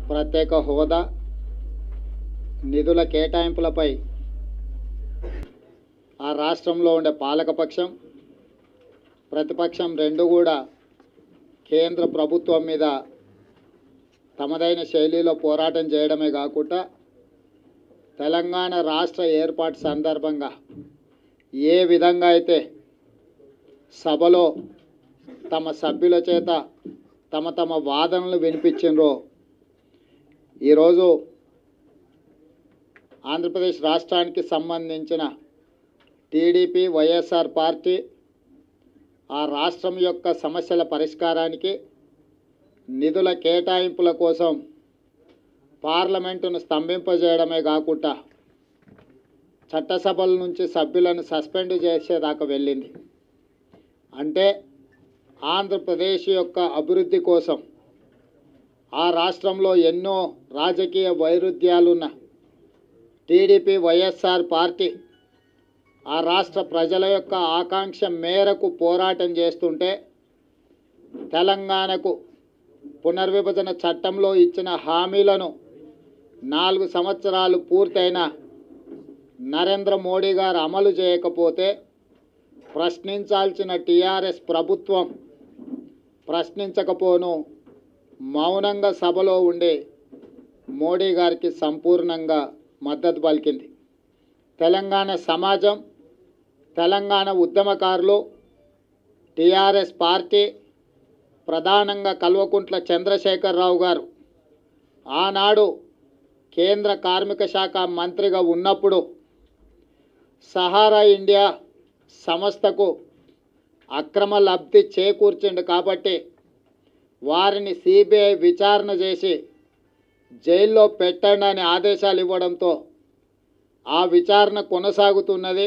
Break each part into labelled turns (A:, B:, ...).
A: ప్రత్యేక హోదా నిధుల కేటాయింపులపై ఆ రాష్ట్రంలో ఉండే పాలకపక్షం ప్రతిపక్షం రెండు కూడా కేంద్ర ప్రభుత్వం మీద తమదైన శైలిలో పోరాటం చేయడమే కాకుండా తెలంగాణ రాష్ట్ర ఏర్పాటు సందర్భంగా ఏ విధంగా అయితే సభలో తమ సభ్యుల చేత తమ తమ వాదనలు వినిపించిండ్రో ఈరోజు ఆంధ్రప్రదేశ్ రాష్ట్రానికి సంబంధించిన టీడీపీ వైఎస్ఆర్ పార్టీ ఆ రాష్ట్రం యొక్క సమస్యల పరిష్కారానికి నిధుల కేటాయింపుల కోసం పార్లమెంటును స్తంభింపజేయడమే కాకుండా చట్టసభల నుంచి సభ్యులను సస్పెండ్ చేసేదాకా వెళ్ళింది అంటే ఆంధ్రప్రదేశ్ యొక్క అభివృద్ధి కోసం ఆ రాష్ట్రంలో ఎన్నో రాజకీయ వైరుధ్యాలున్న టీడీపీ వైఎస్ఆర్ పార్టీ ఆ రాష్ట్ర ప్రజల యొక్క ఆకాంక్ష మేరకు పోరాటం చేస్తుంటే తెలంగాణకు పునర్విభజన చట్టంలో ఇచ్చిన హామీలను నాలుగు సంవత్సరాలు పూర్తయిన నరేంద్ర మోడీ గారు అమలు చేయకపోతే ప్రశ్నించాల్సిన టీఆర్ఎస్ ప్రభుత్వం ప్రశ్నించకపోను మౌనంగా సభలో ఉండి మోడీ గారికి సంపూర్ణంగా మద్దతు పలికింది తెలంగాణ సమాజం తెలంగాణ ఉద్యమకారులు టీఆర్ఎస్ పార్టీ ప్రధానంగా కల్వకుంట్ల చంద్రశేఖరరావు గారు ఆనాడు కేంద్ర కార్మిక శాఖ మంత్రిగా ఉన్నప్పుడు సహారా ఇండియా సంస్థకు అక్రమ లబ్ధి చేకూర్చిండు కాబట్టి వారిని సిబిఐ విచారణ చేసి జైల్లో పెట్టండి అని ఆదేశాలు ఇవ్వడంతో ఆ విచారణ కొనసాగుతున్నది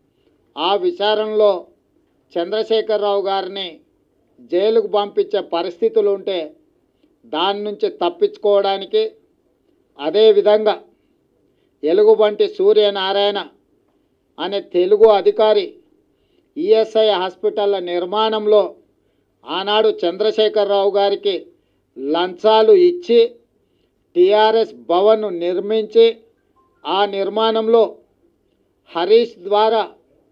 A: ఆ విచారణలో చంద్రశేఖరరావు గారిని జైలుకు పంపించే పరిస్థితులు ఉంటే దాని నుంచి తప్పించుకోవడానికి అదేవిధంగా ఎలుగుబంటి సూర్యనారాయణ అనే తెలుగు అధికారి ఈఎస్ఐ హాస్పిటల్ల నిర్మాణంలో ఆనాడు చంద్రశేఖరరావు గారికి లంచాలు ఇచ్చి టిఆర్ఎస్ భవన్ను నిర్మించి ఆ నిర్మాణంలో హరీష్ ద్వారా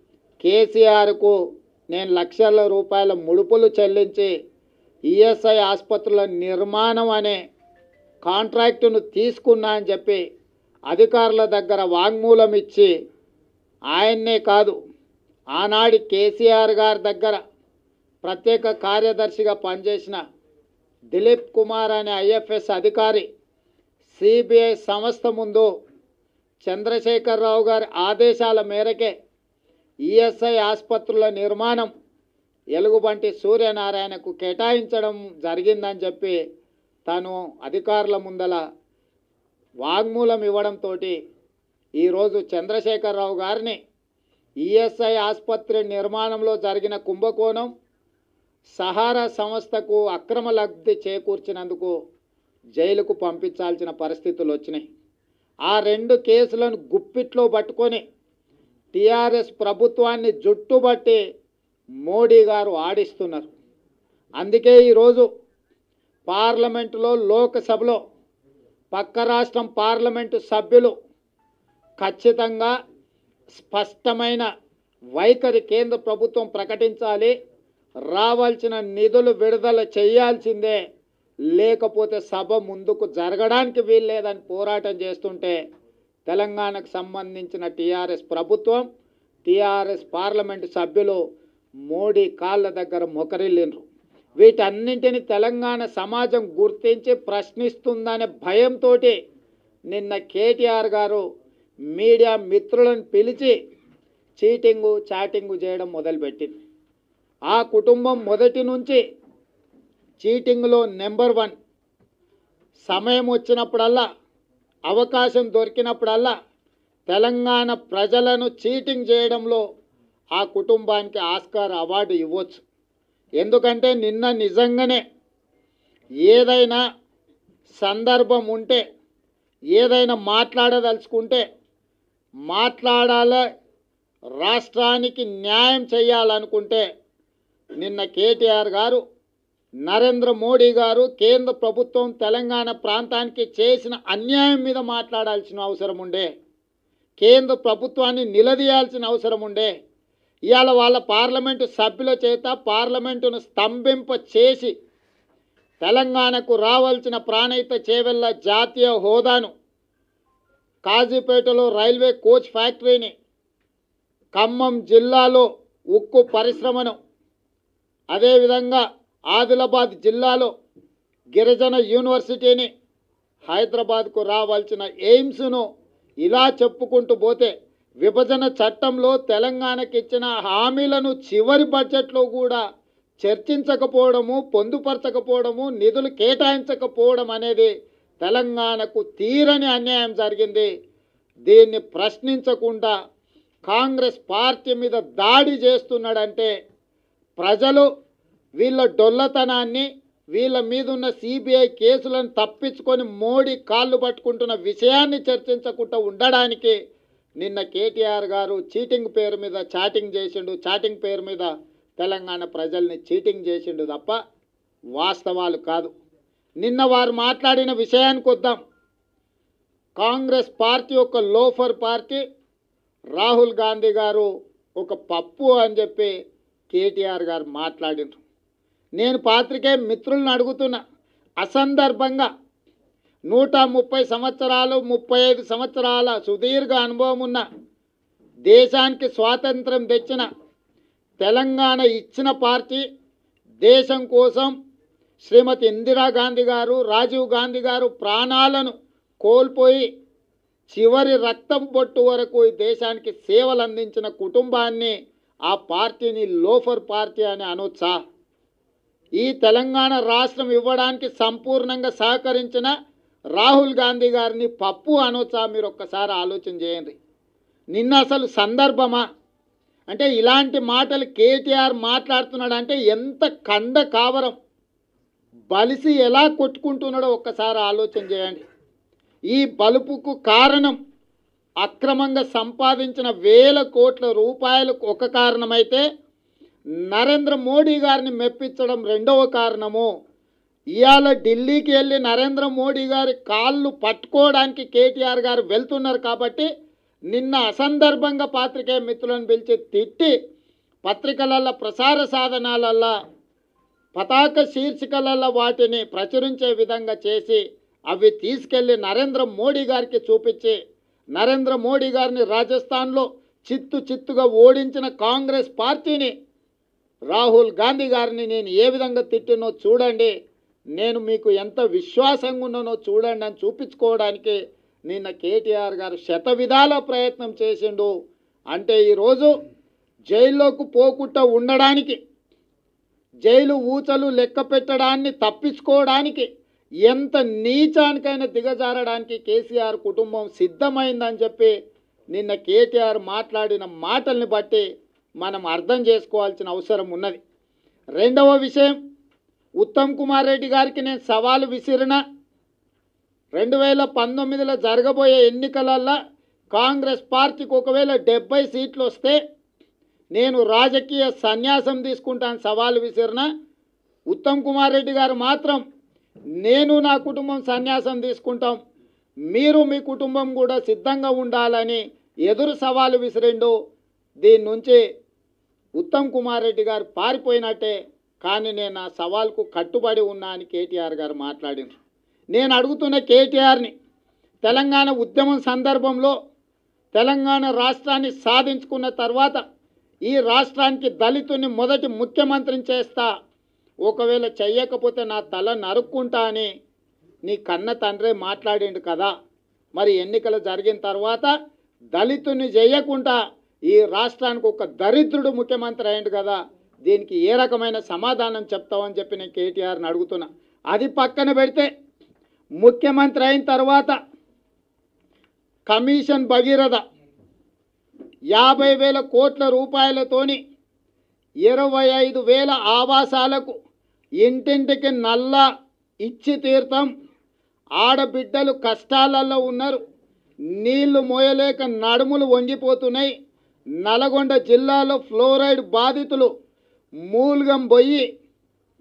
A: కేసీఆర్కు నేను లక్షల రూపాయల ముడుపులు చెల్లించి ఈఎస్ఐ ఆసుపత్రుల నిర్మాణం అనే కాంట్రాక్టును తీసుకున్నా అని చెప్పి అధికారుల దగ్గర వాంగ్మూలం ఇచ్చి ఆయన్నే కాదు ఆనాడి కేసీఆర్ గారి దగ్గర ప్రత్యేక కార్యదర్శిగా పనిచేసిన దిలీప్ కుమార్ అనే ఐఎఫ్ఎస్ అధికారి సిబిఐ సంస్థ ముందు చంద్రశేఖరరావు గారి ఆదేశాల మేరకే ఈఎస్ఐ ఆసుపత్రుల నిర్మాణం ఎలుగుబంటి సూర్యనారాయణకు కేటాయించడం జరిగిందని చెప్పి తను అధికారుల ముందల వాగ్మూలం ఇవ్వడంతో ఈరోజు చంద్రశేఖరరావు గారిని ఈఎస్ఐ ఆసుపత్రి నిర్మాణంలో జరిగిన కుంభకోణం సహారా సంస్థకు అక్రమ లబ్ధి చేకూర్చినందుకు జైలుకు పంపించాల్సిన పరిస్థితులు వచ్చినాయి ఆ రెండు కేసులను గుప్పిట్లో పట్టుకొని టీఆర్ఎస్ ప్రభుత్వాన్ని జుట్టుబట్టి మోడీ గారు ఆడిస్తున్నారు అందుకే ఈరోజు పార్లమెంటులో లోక్సభలో పక్క రాష్ట్రం పార్లమెంటు సభ్యులు ఖచ్చితంగా స్పష్టమైన వైఖరి కేంద్ర ప్రభుత్వం ప్రకటించాలి రావాల్సిన నిధులు విడుదల చేయాల్సిందే లేకపోతే సభ ముందుకు జరగడానికి వీల్లేదని పోరాటం చేస్తుంటే తెలంగాణకు సంబంధించిన టీఆర్ఎస్ ప్రభుత్వం టీఆర్ఎస్ పార్లమెంటు సభ్యులు మోడీ కాళ్ళ దగ్గర మొకరిల్లిండ్రు వీటన్నింటిని తెలంగాణ సమాజం గుర్తించి ప్రశ్నిస్తుందనే భయంతో నిన్న కేటీఆర్ గారు మీడియా మిత్రులను పిలిచి చీటింగు చాటింగు చేయడం మొదలుపెట్టింది ఆ కుటుంబం మొదటి నుంచి చీటింగ్లో నెంబర్ వన్ సమయం వచ్చినప్పుడల్లా అవకాశం దొరికినప్పుడల్లా తెలంగాణ ప్రజలను చీటింగ్ చేయడంలో ఆ కుటుంబానికి ఆస్కార్ అవార్డు ఇవ్వచ్చు ఎందుకంటే నిన్న నిజంగానే ఏదైనా సందర్భం ఉంటే ఏదైనా మాట్లాడదలుచుకుంటే మాట్లాడాల రాష్ట్రానికి న్యాయం చేయాలనుకుంటే నిన్న కేటీఆర్ గారు నరేంద్ర మోడీ గారు కేంద్ర ప్రభుత్వం తెలంగాణ ప్రాంతానికి చేసిన అన్యాయం మీద మాట్లాడాల్సిన అవసరం ఉండే కేంద్ర ప్రభుత్వాన్ని నిలదీయాల్సిన అవసరం ఉండే ఇవాళ వాళ్ళ పార్లమెంటు సభ్యుల చేత పార్లమెంటును స్తంభింప చేసి తెలంగాణకు రావాల్సిన ప్రాణహిత చేవెళ్ళ జాతీయ హోదాను కాజీపేటలో రైల్వే కోచ్ ఫ్యాక్టరీని ఖమ్మం జిల్లాలో ఉక్కు పరిశ్రమను అదేవిధంగా ఆదిలాబాద్ జిల్లాలో గిరిజన యూనివర్సిటీని హైదరాబాద్కు రావాల్సిన ఎయిమ్స్ను ఇలా చెప్పుకుంటూ పోతే విభజన చట్టంలో తెలంగాణకి ఇచ్చిన హామీలను చివరి బడ్జెట్లో కూడా చర్చించకపోవడము పొందుపరచకపోవడము నిధులు కేటాయించకపోవడం అనేది తెలంగాణకు తీరని అన్యాయం జరిగింది దీన్ని ప్రశ్నించకుండా కాంగ్రెస్ పార్టీ మీద దాడి చేస్తున్నాడంటే ప్రజలు వీళ్ళ డొల్లతనాన్ని వీళ్ళ మీద ఉన్న సిబిఐ కేసులను తప్పించుకొని మోడీ కాళ్ళు పట్టుకుంటున్న విషయాన్ని చర్చించకుండా ఉండడానికి నిన్న కేటీఆర్ గారు చీటింగ్ పేరు మీద చాటింగ్ చేసిండు చాటింగ్ పేరు మీద తెలంగాణ ప్రజల్ని చీటింగ్ చేసిండు తప్ప వాస్తవాలు కాదు నిన్న వారు మాట్లాడిన విషయానికి వద్దాం కాంగ్రెస్ పార్టీ ఒక లోఫర్ పార్టీ రాహుల్ గాంధీ గారు ఒక పప్పు అని చెప్పి కేటీఆర్ గారు మాట్లాడినారు నేను పాత్రికే మిత్రులను అడుగుతున్నా అసందర్భంగా నూట ముప్పై సంవత్సరాలు ముప్పై ఐదు సంవత్సరాల సుదీర్ఘ అనుభవం ఉన్న దేశానికి స్వాతంత్రం తెచ్చిన తెలంగాణ ఇచ్చిన పార్టీ దేశం కోసం శ్రీమతి ఇందిరాగాంధీ గారు రాజీవ్ గాంధీ గారు ప్రాణాలను కోల్పోయి చివరి రక్తం బొట్టు వరకు ఈ దేశానికి సేవలు అందించిన కుటుంబాన్ని ఆ పార్టీని లోఫర్ పార్టీ అని అనొచ్చా ఈ తెలంగాణ రాష్ట్రం ఇవ్వడానికి సంపూర్ణంగా సహకరించిన రాహుల్ గాంధీ గారిని పప్పు అనొచ్చా మీరు ఒక్కసారి ఆలోచన చేయండి నిన్న అసలు సందర్భమా అంటే ఇలాంటి మాటలు కేటీఆర్ మాట్లాడుతున్నాడు అంటే ఎంత కండ కావరం బలిసి ఎలా కొట్టుకుంటున్నాడో ఒక్కసారి ఆలోచన చేయండి ఈ బలుపుకు కారణం అక్రమంగా సంపాదించిన వేల కోట్ల రూపాయలకు ఒక కారణమైతే నరేంద్ర మోడీ గారిని మెప్పించడం రెండవ కారణము ఇవాళ ఢిల్లీకి వెళ్ళి నరేంద్ర మోడీ గారి కాళ్ళు పట్టుకోవడానికి కేటీఆర్ గారు వెళ్తున్నారు కాబట్టి నిన్న అసందర్భంగా పాత్రికేయ మిత్రులను పిలిచి తిట్టి పత్రికలల్లో ప్రసార సాధనాలల్లో పతాక శీర్షికలలో వాటిని ప్రచురించే విధంగా చేసి అవి తీసుకెళ్లి నరేంద్ర మోడీ గారికి చూపించి నరేంద్ర మోడీ గారిని రాజస్థాన్లో చిత్తు చిత్తుగా ఓడించిన కాంగ్రెస్ పార్టీని రాహుల్ గాంధీ గారిని నేను ఏ విధంగా తిట్టినో చూడండి నేను మీకు ఎంత విశ్వాసంగా ఉన్నానో చూడండి అని చూపించుకోవడానికి నిన్న కేటీఆర్ గారు శత విధాల ప్రయత్నం చేసిండు అంటే ఈరోజు జైల్లోకి పోకుండా ఉండడానికి జైలు ఊచలు లెక్క పెట్టడాన్ని తప్పించుకోవడానికి ఎంత నీచానికైనా దిగజారడానికి కేసీఆర్ కుటుంబం సిద్ధమైందని చెప్పి నిన్న కేటీఆర్ మాట్లాడిన మాటల్ని బట్టి మనం అర్థం చేసుకోవాల్సిన అవసరం ఉన్నది రెండవ విషయం ఉత్తమ్ కుమార్ రెడ్డి గారికి నేను సవాలు విసిరిన రెండు వేల పంతొమ్మిదిలో జరగబోయే ఎన్నికలల్లో కాంగ్రెస్ పార్టీకి ఒకవేళ డెబ్బై సీట్లు వస్తే నేను రాజకీయ సన్యాసం తీసుకుంటాను సవాలు విసిరిన ఉత్తమ్ కుమార్ రెడ్డి గారు మాత్రం నేను నా కుటుంబం సన్యాసం తీసుకుంటాం మీరు మీ కుటుంబం కూడా సిద్ధంగా ఉండాలని ఎదురు సవాలు విసిరిండు దీని నుంచి ఉత్తమ్ కుమార్ రెడ్డి గారు పారిపోయినట్టే కానీ నేను ఆ సవాల్కు కట్టుబడి ఉన్నా అని కేటీఆర్ గారు మాట్లాడినారు నేను అడుగుతున్న కేటీఆర్ని తెలంగాణ ఉద్యమం సందర్భంలో తెలంగాణ రాష్ట్రాన్ని సాధించుకున్న తర్వాత ఈ రాష్ట్రానికి దళితుని మొదటి ముఖ్యమంత్రిని చేస్తా ఒకవేళ చెయ్యకపోతే నా తల నరుక్కుంటా అని నీ కన్న తండ్రే మాట్లాడిండు కదా మరి ఎన్నికలు జరిగిన తర్వాత దళితుని చేయకుండా ఈ రాష్ట్రానికి ఒక దరిద్రుడు ముఖ్యమంత్రి అయిండు కదా దీనికి ఏ రకమైన సమాధానం చెప్తావని చెప్పి నేను కేటీఆర్ని అడుగుతున్నా అది పక్కన పెడితే ముఖ్యమంత్రి అయిన తర్వాత కమిషన్ భగీరథ యాభై వేల కోట్ల రూపాయలతోని ఇరవై ఐదు వేల ఆవాసాలకు ఇంటింటికి నల్ల ఇచ్చి తీర్థం ఆడబిడ్డలు కష్టాలలో ఉన్నారు నీళ్లు మోయలేక నడుములు వంగిపోతున్నాయి నల్గొండ జిల్లాలో ఫ్లోరైడ్ బాధితులు మూల్గం పోయి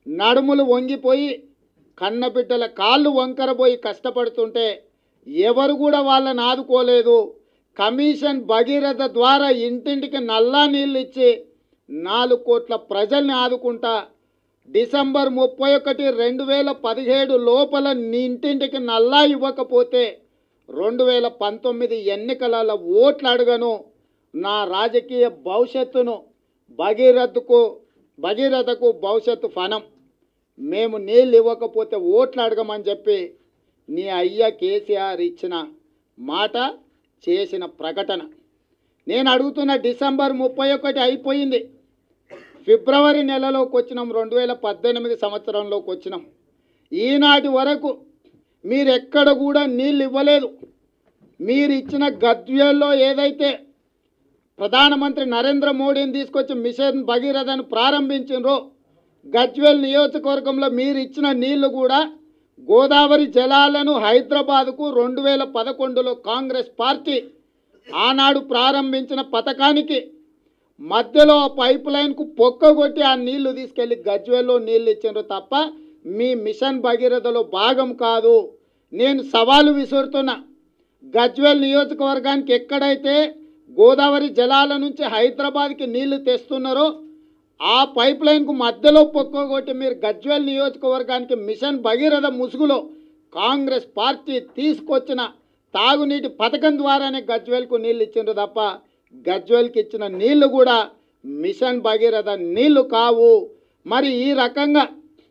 A: నడుములు వంగిపోయి కన్నబిడ్డల కాళ్ళు వంకరబోయి కష్టపడుతుంటే ఎవరు కూడా వాళ్ళని ఆదుకోలేదు కమిషన్ భగీరథ ద్వారా ఇంటింటికి నల్లా నీళ్ళు ఇచ్చి నాలుగు కోట్ల ప్రజల్ని ఆదుకుంటా డిసెంబర్ ముప్పై ఒకటి రెండు వేల పదిహేడు లోపల నీ ఇంటింటికి నల్లా ఇవ్వకపోతే రెండు వేల పంతొమ్మిది ఎన్నికలలో ఓట్లు అడగను నా రాజకీయ భవిష్యత్తును భగీరథకు భగీరథకు భవిష్యత్తు ఫనం మేము నీళ్ళు ఇవ్వకపోతే ఓట్లు అడగమని చెప్పి నీ అయ్య కేసీఆర్ ఇచ్చిన మాట చేసిన ప్రకటన నేను అడుగుతున్న డిసెంబర్ ముప్పై ఒకటి అయిపోయింది ఫిబ్రవరి నెలలోకి వచ్చినాం రెండు వేల పద్దెనిమిది సంవత్సరంలోకి వచ్చినాం ఈనాటి వరకు మీరు ఎక్కడ కూడా నీళ్ళు ఇవ్వలేదు మీరు ఇచ్చిన గద్వేల్లో ఏదైతే ప్రధానమంత్రి నరేంద్ర మోడీని తీసుకొచ్చి మిషన్ భగీరథను ప్రారంభించినరో గజ్వేల్ నియోజకవర్గంలో మీరు ఇచ్చిన నీళ్లు కూడా గోదావరి జలాలను హైదరాబాద్కు రెండు వేల పదకొండులో కాంగ్రెస్ పార్టీ ఆనాడు ప్రారంభించిన పథకానికి మధ్యలో ఆ పైప్ లైన్కు పొక్కగొట్టి ఆ నీళ్లు తీసుకెళ్లి గజ్వేల్లో నీళ్లు ఇచ్చిండ్రు తప్ప మీ మిషన్ భగీరథలో భాగం కాదు నేను సవాలు విసురుతున్నా గజ్వేల్ నియోజకవర్గానికి ఎక్కడైతే గోదావరి జలాల నుంచి హైదరాబాద్కి నీళ్లు తెస్తున్నారో ఆ పైప్ లైన్కు మధ్యలో పొక్కగొట్టి మీరు గజ్వేల్ నియోజకవర్గానికి మిషన్ భగీరథ ముసుగులో కాంగ్రెస్ పార్టీ తీసుకొచ్చిన తాగునీటి పథకం ద్వారానే గజ్వేల్కు నీళ్ళు ఇచ్చిండ్రు తప్ప గజ్వేల్కి ఇచ్చిన నీళ్లు కూడా మిషన్ భగీరథ నీళ్లు కావు మరి ఈ రకంగా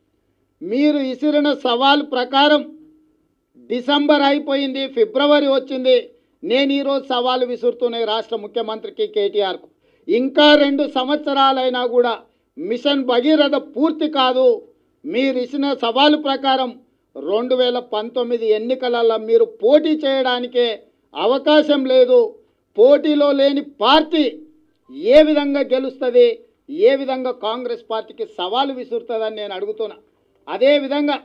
A: మీరు ఇసిరిన సవాల్ ప్రకారం డిసెంబర్ అయిపోయింది ఫిబ్రవరి వచ్చింది నేను ఈరోజు సవాలు విసురుతున్నాయి రాష్ట్ర ముఖ్యమంత్రికి కేటీఆర్కు ఇంకా రెండు సంవత్సరాలైనా కూడా మిషన్ భగీరథ పూర్తి కాదు మీరు ఇచ్చిన సవాలు ప్రకారం రెండు వేల పంతొమ్మిది ఎన్నికలలో మీరు పోటీ చేయడానికే అవకాశం లేదు పోటీలో లేని పార్టీ ఏ విధంగా గెలుస్తుంది ఏ విధంగా కాంగ్రెస్ పార్టీకి సవాలు విసురుతుందని నేను అడుగుతున్నా అదేవిధంగా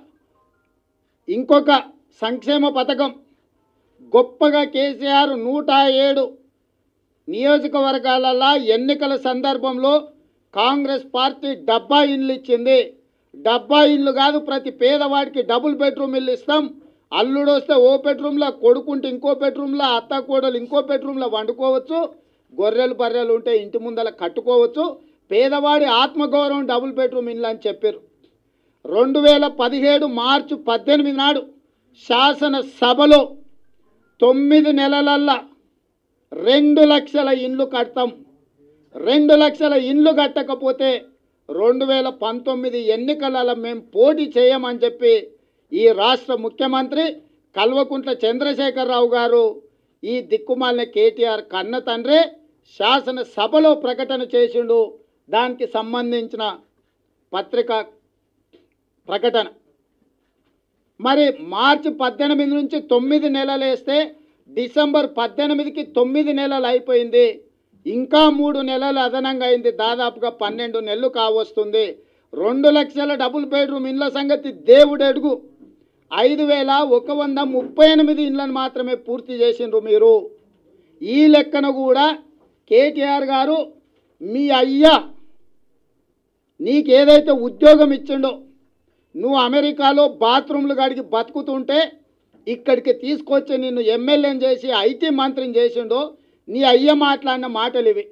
A: ఇంకొక సంక్షేమ పథకం గొప్పగా కేసీఆర్ నూట ఏడు నియోజకవర్గాలలో ఎన్నికల సందర్భంలో కాంగ్రెస్ పార్టీ డబ్బా ఇండ్లు ఇచ్చింది డబ్బా ఇండ్లు కాదు ప్రతి పేదవాడికి డబుల్ బెడ్రూమ్ ఇల్లు ఇస్తాం అల్లుడు వస్తే ఓ బెడ్రూమ్లో కొడుకుంటే ఇంకో బెడ్రూమ్లో అత్త కోడలు ఇంకో బెడ్రూమ్లో వండుకోవచ్చు గొర్రెలు బర్రెలు ఉంటే ఇంటి ముందల కట్టుకోవచ్చు పేదవాడి ఆత్మగౌరవం డబుల్ బెడ్రూమ్ ఇల్లు అని చెప్పారు రెండు వేల పదిహేడు మార్చి పద్దెనిమిది నాడు శాసనసభలో తొమ్మిది నెలలల్లా రెండు లక్షల ఇండ్లు కడతాం రెండు లక్షల ఇండ్లు కట్టకపోతే రెండు వేల పంతొమ్మిది ఎన్నికలలో మేము పోటీ చేయమని చెప్పి ఈ రాష్ట్ర ముఖ్యమంత్రి కల్వకుంట్ల చంద్రశేఖరరావు గారు ఈ దిక్కుమాలిన కేటీఆర్ కన్న తండ్రి శాసనసభలో ప్రకటన చేసిండు దానికి సంబంధించిన పత్రిక ప్రకటన మరి మార్చి పద్దెనిమిది నుంచి తొమ్మిది నెలలు వేస్తే డిసెంబర్ పద్దెనిమిదికి తొమ్మిది నెలలు అయిపోయింది ఇంకా మూడు నెలలు అదనంగా అయింది దాదాపుగా పన్నెండు నెలలు కావస్తుంది రెండు లక్షల డబుల్ బెడ్రూమ్ ఇండ్ల సంగతి దేవుడు అడుగు ఐదు వేల ఒక వంద ముప్పై ఎనిమిది ఇండ్లను మాత్రమే పూర్తి చేసిండ్రు మీరు ఈ లెక్కన కూడా కేటీఆర్ గారు మీ అయ్యా నీకేదైతే ఉద్యోగం ఇచ్చిండో నువ్వు అమెరికాలో బాత్రూమ్లు గడికి బతుకుతుంటే ఇక్కడికి తీసుకొచ్చి నిన్ను ఎమ్మెల్యేని చేసి ఐటీ మంత్రిని చేసిండో నీ అయ్య మాట్లాడిన మాటలు ఇవి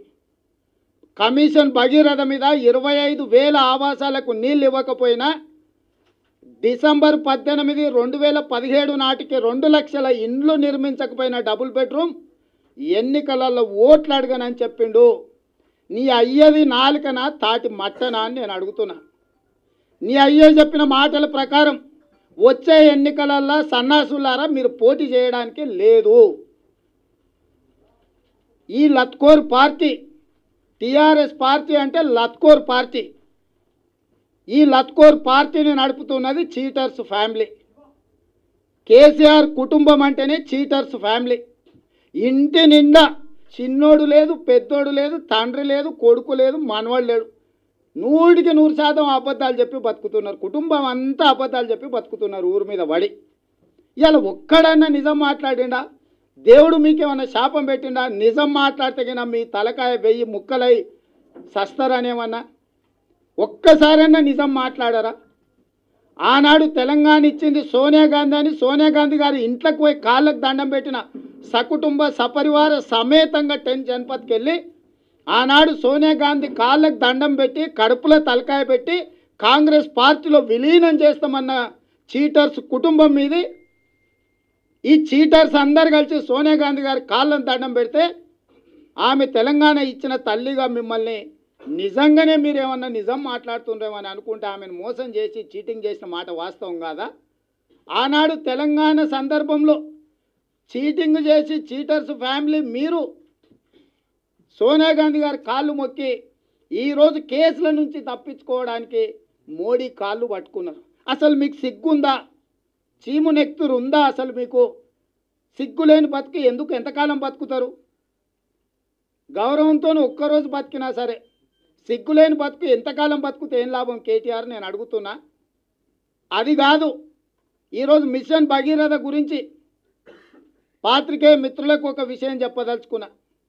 A: కమిషన్ భగీరథ మీద ఇరవై ఐదు వేల ఆవాసాలకు నీళ్ళు ఇవ్వకపోయినా డిసెంబర్ పద్దెనిమిది రెండు వేల పదిహేడు నాటికి రెండు లక్షల ఇండ్లు నిర్మించకపోయిన డబుల్ బెడ్రూమ్ ఎన్నికలలో ఓట్లు అడగనని చెప్పిండు నీ అయ్యది నాలుకన తాటి మట్టనా అని నేను అడుగుతున్నా నీ అయ్యే చెప్పిన మాటల ప్రకారం వచ్చే ఎన్నికలల్లో సన్నాసులారా మీరు పోటీ చేయడానికి లేదు ఈ లత్కోర్ పార్టీ టిఆర్ఎస్ పార్టీ అంటే లత్కోర్ పార్టీ ఈ లత్కోర్ పార్టీని నడుపుతున్నది చీటర్స్ ఫ్యామిలీ కేసీఆర్ కుటుంబం అంటేనే చీటర్స్ ఫ్యామిలీ ఇంటి నిండా చిన్నోడు లేదు పెద్దోడు లేదు తండ్రి లేదు కొడుకు లేదు మనవాడు లేడు నూటికి నూరు శాతం అబద్ధాలు చెప్పి బతుకుతున్నారు కుటుంబం అంతా అబద్ధాలు చెప్పి బతుకుతున్నారు ఊరి మీద పడి ఇవాళ ఒక్కడన్నా నిజం మాట్లాడిండా దేవుడు మీకేమన్నా శాపం పెట్టిండా నిజం మాట్లాడితే గిన మీ తలకాయ వెయ్యి ముక్కలై సస్తారనేమన్నా ఒక్కసారన్నా నిజం మాట్లాడారా ఆనాడు తెలంగాణ ఇచ్చింది సోనియా గాంధీ అని సోనియా గాంధీ గారి ఇంట్లోకి పోయి కాళ్ళకు దండం పెట్టిన సకుటుంబ సపరివార సమేతంగా టెన్ జనపథ్కి వెళ్ళి ఆనాడు సోనియా గాంధీ కాళ్ళకు దండం పెట్టి కడుపులో తలకాయ పెట్టి కాంగ్రెస్ పార్టీలో విలీనం చేస్తామన్న చీటర్స్ కుటుంబం మీది ఈ చీటర్స్ అందరు కలిసి సోనియా గాంధీ గారి కాళ్ళను దండం పెడితే ఆమె తెలంగాణ ఇచ్చిన తల్లిగా మిమ్మల్ని నిజంగానే మీరు ఏమన్నా నిజం మాట్లాడుతుండ్రేమని అనుకుంటే ఆమెను మోసం చేసి చీటింగ్ చేసిన మాట వాస్తవం కాదా ఆనాడు తెలంగాణ సందర్భంలో చీటింగ్ చేసి చీటర్స్ ఫ్యామిలీ మీరు సోనియా గాంధీ గారి కాళ్ళు మొక్కి ఈరోజు కేసుల నుంచి తప్పించుకోవడానికి మోడీ కాళ్ళు పట్టుకున్నారు అసలు మీకు సిగ్గుందా చీము నెక్తురు ఉందా అసలు మీకు సిగ్గులేని బతికి ఎందుకు ఎంతకాలం బతుకుతారు గౌరవంతో ఒక్కరోజు బతికినా సరే సిగ్గులేని బతుకు ఎంతకాలం బతుకుతే ఏం లాభం కేటీఆర్ నేను అడుగుతున్నా అది కాదు ఈరోజు మిషన్ భగీరథ గురించి పాత్రికేయ మిత్రులకు ఒక విషయం చెప్పదలుచుకున్నా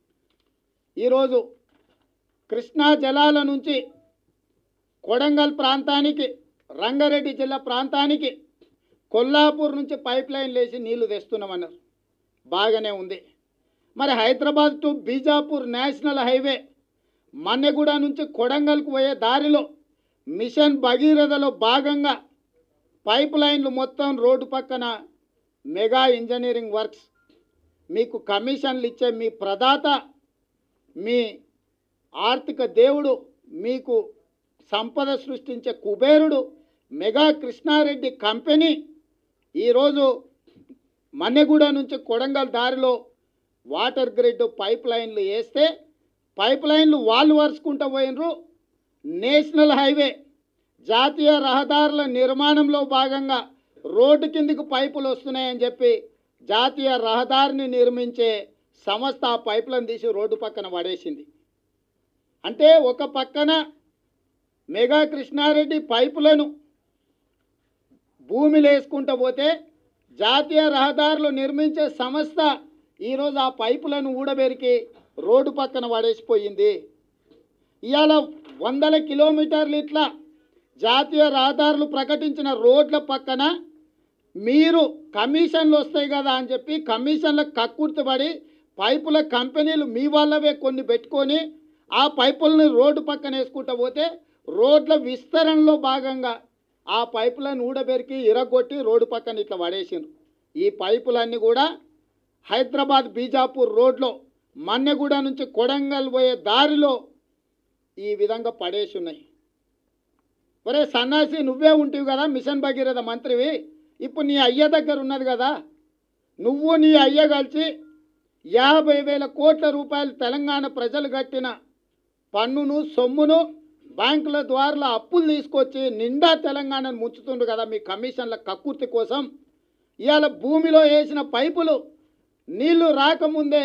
A: ఈరోజు కృష్ణా జలాల నుంచి కొడంగల్ ప్రాంతానికి రంగారెడ్డి జిల్లా ప్రాంతానికి కొల్లాపూర్ నుంచి పైప్ లైన్ లేచి నీళ్లు తెస్తున్నామన్నారు బాగానే ఉంది మరి Hyderabad to Bijapur national highway Manneguda నుంచి కొడంగల్కు పోయే దారిలో మిషన్ భగీరథలో భాగంగా పైప్ లైన్లు మొత్తం రోడ్డు పక్కన మెగా ఇంజనీరింగ్ వర్క్స్ మీకు కమిషన్లు ఇచ్చే మీ ప్రదాత మీ ఆర్థిక దేవుడు మీకు సంపద సృష్టించే కుబేరుడు మెగా కృష్ణారెడ్డి కంపెనీ ఈరోజు మన్నెగూడ నుంచి కొడంగల్ దారిలో వాటర్ గ్రిడ్ పైప్ లైన్లు వేస్తే పైప్ లైన్లు వాళ్ళు వరుసుకుంటూ పోయినరు నేషనల్ హైవే జాతీయ రహదారుల నిర్మాణంలో భాగంగా రోడ్డు కిందికి పైపులు వస్తున్నాయని చెప్పి జాతీయ రహదారిని నిర్మించే సంస్థ ఆ పైపులను తీసి రోడ్డు పక్కన పడేసింది అంటే ఒక పక్కన మెగా కృష్ణారెడ్డి పైపులను భూమిలో వేసుకుంటూ పోతే జాతీయ రహదారులు నిర్మించే సంస్థ ఈరోజు ఆ పైపులను ఊడబెరికి రోడ్డు పక్కన పడేసిపోయింది ఇవాళ వందల కిలోమీటర్లు ఇట్లా జాతీయ రహదారులు ప్రకటించిన రోడ్ల పక్కన మీరు కమిషన్లు వస్తాయి కదా అని చెప్పి కమిషన్లకు కక్కుర్తిపడి పైపుల కంపెనీలు మీ వాళ్ళవే కొన్ని పెట్టుకొని ఆ పైపులని రోడ్డు పక్కన వేసుకుంటూ పోతే రోడ్ల విస్తరణలో భాగంగా ఆ పైపులను ఊడబెరికి ఇరగొట్టి రోడ్డు పక్కన ఇట్లా పడేసిండ్రు ఈ పైపులన్నీ కూడా హైదరాబాద్ బీజాపూర్ రోడ్లో మన్నెగూడ నుంచి కొడంగల్ పోయే దారిలో ఈ విధంగా పడేసి ఉన్నాయి ఒరే సన్నాసి నువ్వే ఉంటివి కదా మిషన్ భగీరథ మంత్రివి ఇప్పుడు నీ అయ్య దగ్గర ఉన్నది కదా నువ్వు నీ అయ్య కలిసి యాభై వేల కోట్ల రూపాయలు తెలంగాణ ప్రజలు కట్టిన పన్నును సొమ్మును బ్యాంకుల ద్వారా అప్పులు తీసుకొచ్చి నిండా తెలంగాణను ముంచుతుండ్రు కదా మీ కమిషన్ల కక్కుర్తి కోసం ఇవాళ భూమిలో వేసిన పైపులు నీళ్లు రాకముందే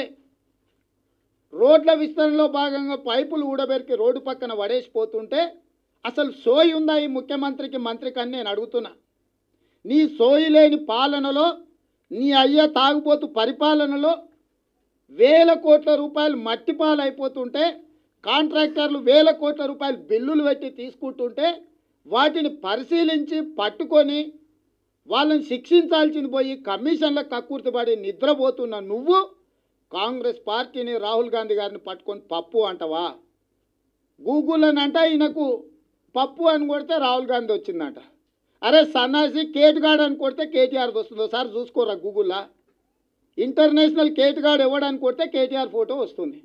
A: రోడ్ల విస్తరణలో భాగంగా పైపులు ఊడబెరికి రోడ్డు పక్కన పడేసిపోతుంటే అసలు సోయి ఉందా ఈ ముఖ్యమంత్రికి మంత్రికి అని నేను అడుగుతున్నా నీ సోయి లేని పాలనలో నీ అయ్య తాగుబోతు పరిపాలనలో వేల కోట్ల రూపాయలు మట్టి పాలైపోతుంటే కాంట్రాక్టర్లు వేల కోట్ల రూపాయలు బిల్లులు పెట్టి తీసుకుంటుంటే వాటిని పరిశీలించి పట్టుకొని వాళ్ళని శిక్షించాల్సింది పోయి కమిషన్ల కక్కుర్తిపడి నిద్రపోతున్న నువ్వు కాంగ్రెస్ పార్టీని రాహుల్ గాంధీ గారిని పట్టుకొని పప్పు అంటవా గూగుల్లోనంట ఈయనకు పప్పు అని కొడితే రాహుల్ గాంధీ వచ్చిందంట అరే సన్నాసి కేటుగాడు అని కొడితే కేటీఆర్ వస్తుందో సార్ చూసుకోరా గూగుల్లో ఇంటర్నేషనల్ కేటుగాడు ఎవడని కొడితే కేటీఆర్ ఫోటో వస్తుంది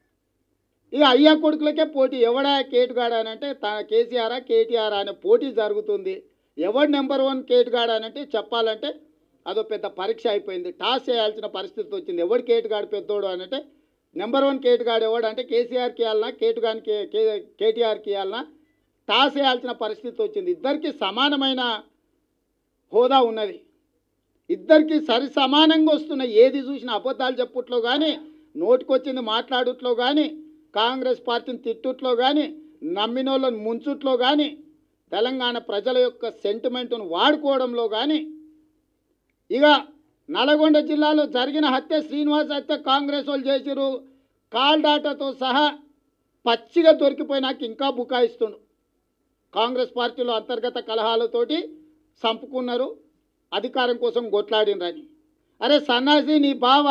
A: ఇక అయ్యా కొడుకులకే పోటీ ఎవడా కేటుగాడు అని అంటే తన కేసీఆర్ కేటీఆర్ అనే పోటీ జరుగుతుంది ఎవడు నెంబర్ వన్ కేటుగాడు అని అంటే చెప్పాలంటే అదో పెద్ద పరీక్ష అయిపోయింది టాస్ చేయాల్సిన పరిస్థితి వచ్చింది ఎవడు కేటుగాడు పెద్దోడు అని అంటే నెంబర్ వన్ కేటుగాడు ఎవడు అంటే కేసీఆర్కి ఇవ్వాలన్నా కేటుగానికి కే కేటీఆర్కి ఇవ్వాలన్నా టాస్ వేయాల్సిన పరిస్థితి వచ్చింది ఇద్దరికి సమానమైన హోదా ఉన్నది ఇద్దరికి సరి సమానంగా వస్తున్న ఏది చూసినా అబద్ధాలు చెప్పుట్లో కానీ నోటికొచ్చింది మాట్లాడుట్లో కానీ కాంగ్రెస్ పార్టీని తిట్టుట్లో కానీ నమ్మినోళ్ళని ముంచుట్లో కానీ తెలంగాణ ప్రజల యొక్క సెంటిమెంట్ను వాడుకోవడంలో కానీ ఇక నల్గొండ జిల్లాలో జరిగిన హత్య శ్రీనివాస్ హత్య కాంగ్రెస్ వాళ్ళు చేసిరు కాల్ డాటాతో సహా పచ్చిగా దొరికిపోయినాక ఇంకా బుకాయిస్తుండు కాంగ్రెస్ పార్టీలో అంతర్గత కలహాలతోటి చంపుకున్నారు అధికారం కోసం కొట్లాడినరని అరే సన్నాసి నీ బావ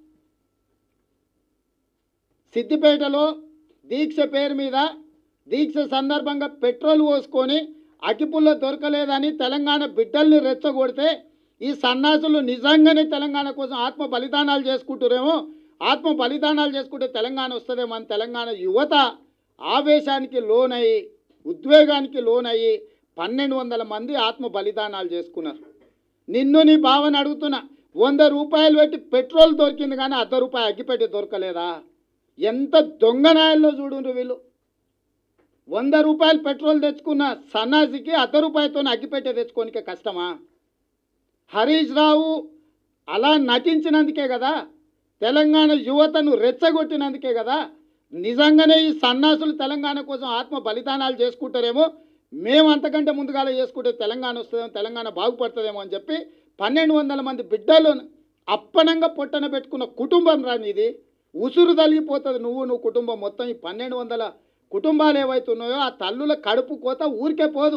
A: సిద్దిపేటలో దీక్ష పేరు మీద దీక్ష సందర్భంగా పెట్రోల్ పోసుకొని అగ్గిపుల్ల దొరకలేదని తెలంగాణ బిడ్డల్ని రెచ్చగొడితే ఈ సన్నాసులు నిజంగానే తెలంగాణ కోసం ఆత్మ బలిదానాలు చేసుకుంటారేమో ఆత్మ బలిదానాలు చేసుకుంటే తెలంగాణ వస్తుందేమో అని తెలంగాణ యువత ఆవేశానికి లోనయ్యి ఉద్వేగానికి లోనయ్యి పన్నెండు వందల మంది ఆత్మ బలిదానాలు చేసుకున్నారు నిన్ను నీ భావన అడుగుతున్నా వంద రూపాయలు పెట్టి పెట్రోల్ దొరికింది కానీ అర్ధ రూపాయి అగ్గిపెట్టి దొరకలేదా ఎంత దొంగనాయల్లో చూడుండ్రు వీళ్ళు వంద రూపాయలు పెట్రోల్ తెచ్చుకున్న సన్నాసికి అర్ధ రూపాయలతో అగ్గిపెట్టే తెచ్చుకోనికే కష్టమా హరీష్ రావు అలా నటించినందుకే కదా తెలంగాణ యువతను రెచ్చగొట్టినందుకే కదా నిజంగానే ఈ సన్నాసులు తెలంగాణ కోసం ఆత్మ బలిదానాలు చేసుకుంటారేమో మేము అంతకంటే ముందుగాల చేసుకుంటే తెలంగాణ వస్తుందేమో తెలంగాణ బాగుపడుతుందేమో అని చెప్పి పన్నెండు వందల మంది బిడ్డలు అప్పనంగా పొట్టన పెట్టుకున్న కుటుంబం రాని ఇది ఉసురు తలిగిపోతుంది నువ్వు నువ్వు కుటుంబం మొత్తం ఈ పన్నెండు వందల కుటుంబాలు ఏవైతున్నాయో ఆ తల్లుల కడుపు కోత ఊరికే పోదు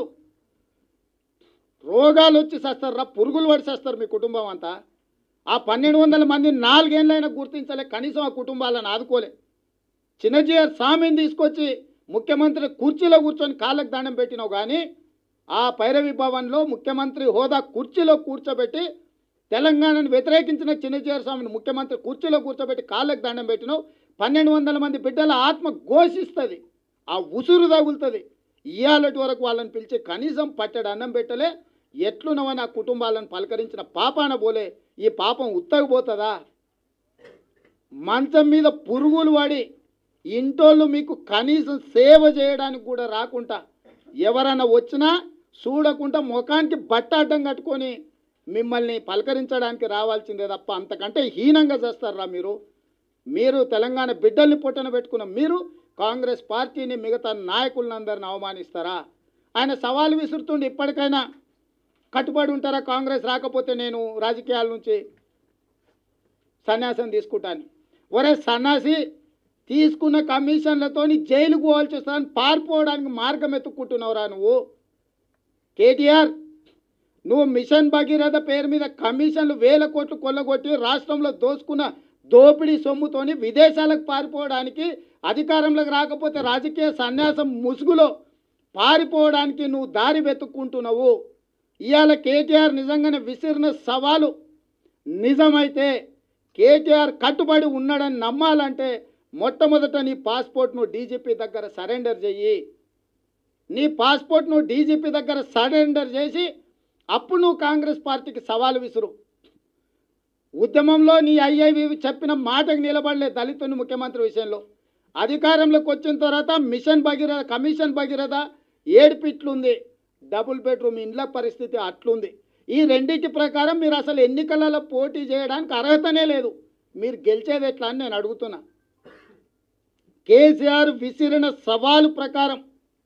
A: రోగాలు వచ్చి చేస్తారు రా పురుగులు పడి చేస్తారు మీ కుటుంబం అంతా ఆ పన్నెండు వందల మంది నాలుగేళ్ళైనా గుర్తించలే కనీసం ఆ కుటుంబాలను ఆదుకోలే చిన్నజీఆర్ స్వామిని తీసుకొచ్చి ముఖ్యమంత్రి కుర్చీలో కూర్చొని కాళ్ళకు దండం పెట్టినావు కానీ ఆ పైరవి భవన్లో ముఖ్యమంత్రి హోదా కుర్చీలో కూర్చోబెట్టి తెలంగాణను వ్యతిరేకించిన చిన్నజీఆర్ స్వామిని ముఖ్యమంత్రి కుర్చీలో కూర్చోబెట్టి కాళ్ళకు దండం పెట్టినావు పన్నెండు వందల మంది బిడ్డల ఆత్మ ఘోషిస్తుంది ఆ ఉసురు తగులుతుంది ఇయాలటి వరకు వాళ్ళని పిలిచి కనీసం పట్టెడు అన్నం పెట్టలే ఎట్లున్నవని ఆ కుటుంబాలను పలకరించిన పాపాన పోలే ఈ పాపం ఉత్తగిపోతుందా మంచం మీద పురుగులు పడి ఇంటోళ్ళు మీకు కనీసం సేవ చేయడానికి కూడా రాకుండా ఎవరైనా వచ్చినా చూడకుండా ముఖానికి బట్ట అడ్డం కట్టుకొని మిమ్మల్ని పలకరించడానికి రావాల్సిందే తప్ప అంతకంటే హీనంగా చేస్తారా మీరు మీరు తెలంగాణ బిడ్డల్ని పొట్టన పెట్టుకున్న మీరు కాంగ్రెస్ పార్టీని మిగతా నాయకులందరిని అవమానిస్తారా ఆయన సవాలు విసురుతుండి ఇప్పటికైనా కట్టుబడి ఉంటారా కాంగ్రెస్ రాకపోతే నేను రాజకీయాల నుంచి సన్యాసం తీసుకుంటాను ఒరే సన్యాసి తీసుకున్న కమిషన్లతోని జైలుకు పోవాల్సి వస్తుందని పారిపోవడానికి మార్గం ఎత్తుక్కుంటున్నావురా నువ్వు కేటీఆర్ నువ్వు మిషన్ భగీరథ పేరు మీద కమిషన్లు వేల కోట్లు కొల్లగొట్టి రాష్ట్రంలో దోసుకున్న దోపిడీ సొమ్ముతోని విదేశాలకు పారిపోవడానికి అధికారంలోకి రాకపోతే రాజకీయ సన్యాసం ముసుగులో పారిపోవడానికి నువ్వు దారి వెతుక్కుంటున్నావు ఇవాళ కేటీఆర్ నిజంగానే విసిరిన సవాలు నిజమైతే కేటీఆర్ కట్టుబడి ఉన్నాడని నమ్మాలంటే మొట్టమొదట నీ పాస్పోర్ట్ను డీజీపీ దగ్గర సరెండర్ చెయ్యి నీ పాస్పోర్ట్ను డీజీపీ దగ్గర సరెండర్ చేసి అప్పుడు నువ్వు కాంగ్రెస్ పార్టీకి సవాలు విసురు ఉద్యమంలో నీ ఐఐవి చెప్పిన మాటకు నిలబడలే దళితుని ముఖ్యమంత్రి విషయంలో అధికారంలోకి వచ్చిన తర్వాత మిషన్ భగీరథ కమిషన్ భగీరథ ఏడుపిట్లుంది డబుల్ బెడ్రూమ్ ఇండ్ల పరిస్థితి అట్లుంది ఈ రెండింటి ప్రకారం మీరు అసలు ఎన్నికలలో పోటీ చేయడానికి అర్హతనే లేదు మీరు గెలిచేది ఎట్లా అని నేను అడుగుతున్నా కేసీఆర్ విసిరిన సవాలు ప్రకారం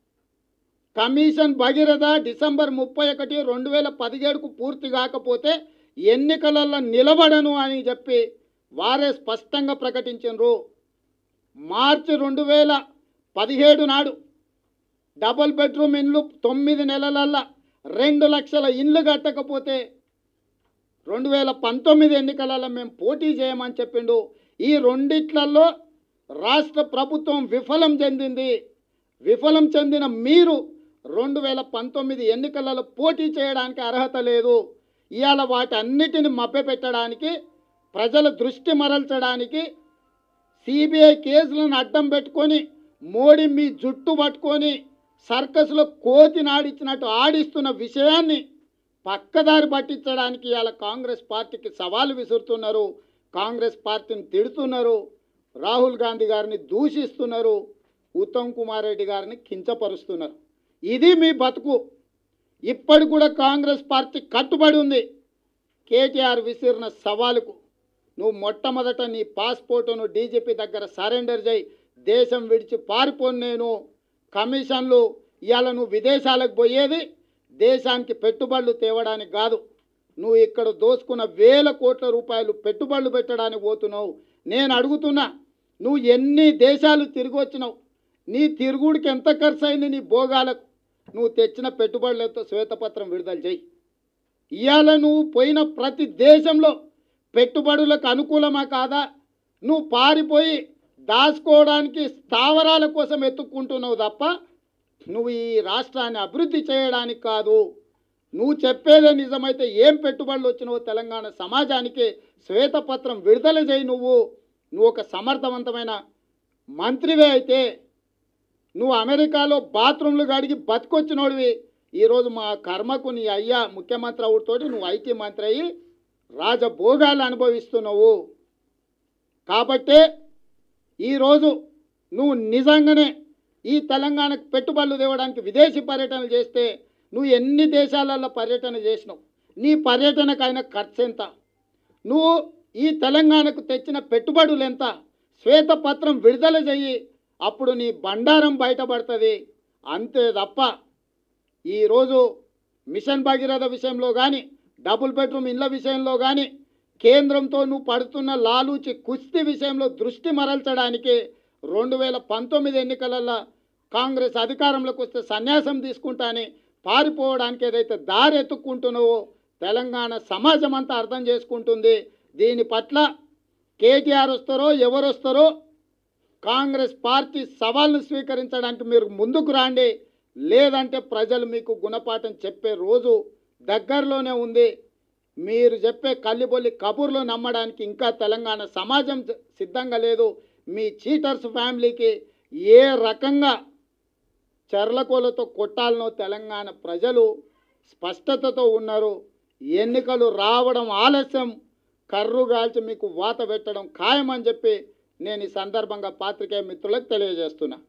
A: కమిషన్ భగీరథ డిసెంబర్ ముప్పై ఒకటి రెండు వేల పదిహేడుకు పూర్తి కాకపోతే ఎన్నికలలో నిలబడను అని చెప్పి వారే స్పష్టంగా ప్రకటించారు మార్చి రెండు వేల పదిహేడు నాడు డబుల్ బెడ్రూమ్ ఇండ్లు తొమ్మిది నెలలల్లా రెండు లక్షల ఇండ్లు కట్టకపోతే రెండు వేల పంతొమ్మిది ఎన్నికలలో మేము పోటీ చేయమని చెప్పిండు ఈ రెండిట్లలో రాష్ట్ర ప్రభుత్వం విఫలం చెందింది విఫలం చెందిన మీరు రెండు వేల పంతొమ్మిది ఎన్నికలలో పోటీ చేయడానికి అర్హత లేదు ఇవాళ వాటన్నిటిని మభ్యపెట్టడానికి ప్రజల దృష్టి మరల్చడానికి సిబిఐ కేసులను అడ్డం పెట్టుకొని మోడీ మీ జుట్టు పట్టుకొని సర్కస్లో కోతి నాడిచ్చినట్టు ఆడిస్తున్న విషయాన్ని పక్కదారి పట్టించడానికి ఇవాళ కాంగ్రెస్ పార్టీకి సవాలు విసురుతున్నారు కాంగ్రెస్ పార్టీని తిడుతున్నారు రాహుల్ గాంధీ గారిని దూషిస్తున్నారు ఉత్తమ్ కుమార్ రెడ్డి గారిని కించపరుస్తున్నారు ఇది మీ బతుకు ఇప్పటి కూడా కాంగ్రెస్ పార్టీ కట్టుబడి ఉంది కేటీఆర్ విసిరిన సవాలుకు నువ్వు మొట్టమొదట నీ పాస్పోర్టును డీజీపీ దగ్గర సరెండర్ చేయి దేశం విడిచి పారిపోను నేను కమిషన్లు ఇవాళ నువ్వు విదేశాలకు పోయేది దేశానికి పెట్టుబడులు తేవడానికి కాదు నువ్వు ఇక్కడ దోసుకున్న వేల కోట్ల రూపాయలు పెట్టుబడులు పెట్టడానికి పోతున్నావు నేను అడుగుతున్నా నువ్వు ఎన్ని దేశాలు తిరిగి వచ్చినావు నీ తిరుగుడికి ఎంత ఖర్చు అయింది నీ భోగాలకు నువ్వు తెచ్చిన పెట్టుబడులతో శ్వేతపత్రం విడుదల చేయి ఇవాళ నువ్వు పోయిన ప్రతి దేశంలో పెట్టుబడులకు అనుకూలమా కాదా నువ్వు పారిపోయి దాచుకోవడానికి స్థావరాల కోసం ఎత్తుక్కుంటున్నావు తప్ప నువ్వు ఈ రాష్ట్రాన్ని అభివృద్ధి చేయడానికి కాదు నువ్వు చెప్పేదే నిజమైతే ఏం పెట్టుబడులు వచ్చినావో తెలంగాణ సమాజానికి శ్వేతపత్రం విడుదల చేయి నువ్వు నువ్వు ఒక సమర్థవంతమైన మంత్రివే అయితే నువ్వు అమెరికాలో బాత్రూంలు గడిగి బతికొచ్చినోడివి ఈరోజు మా కర్మకు నీ అయ్యా ముఖ్యమంత్రి అవుతోటి నువ్వు ఐటీ మంత్రి అయ్యి రాజభోగాలు అనుభవిస్తున్నావు కాబట్టే ఈరోజు నువ్వు నిజంగానే ఈ తెలంగాణకు పెట్టుబడులు తేవడానికి విదేశీ పర్యటనలు చేస్తే నువ్వు ఎన్ని దేశాలలో పర్యటన చేసినావు నీ పర్యటనకైన ఖర్చు ఎంత నువ్వు ఈ తెలంగాణకు తెచ్చిన పెట్టుబడులు ఎంత శ్వేతపత్రం విడుదల చెయ్యి అప్పుడు నీ బండారం బయటపడుతుంది అంతే తప్ప ఈరోజు మిషన్ భగీరథ విషయంలో కానీ డబుల్ బెడ్రూమ్ ఇళ్ళ విషయంలో కానీ కేంద్రంతో నువ్వు పడుతున్న లాలూచి కుస్తీ విషయంలో దృష్టి మరల్చడానికి రెండు వేల పంతొమ్మిది ఎన్నికలలో కాంగ్రెస్ అధికారంలోకి వస్తే సన్యాసం తీసుకుంటాని పారిపోవడానికి ఏదైతే దారి ఎత్తుక్కుంటున్నావో తెలంగాణ సమాజం అంతా అర్థం చేసుకుంటుంది దీని పట్ల కేటీఆర్ వస్తారో ఎవరు వస్తారో కాంగ్రెస్ పార్టీ సవాల్ను స్వీకరించడానికి మీరు ముందుకు రాండి లేదంటే ప్రజలు మీకు గుణపాఠం చెప్పే రోజు దగ్గరలోనే ఉంది మీరు చెప్పే కల్లిబొల్లి కబుర్లు నమ్మడానికి ఇంకా తెలంగాణ సమాజం సిద్ధంగా లేదు మీ చీటర్స్ ఫ్యామిలీకి ఏ రకంగా చర్లకోలతో కొట్టాలనో తెలంగాణ ప్రజలు స్పష్టతతో ఉన్నారు ఎన్నికలు రావడం ఆలస్యం కర్రు గాల్చి మీకు వాత పెట్టడం ఖాయమని చెప్పి నేను ఈ సందర్భంగా పాత్రికేయ మిత్రులకు తెలియజేస్తున్నా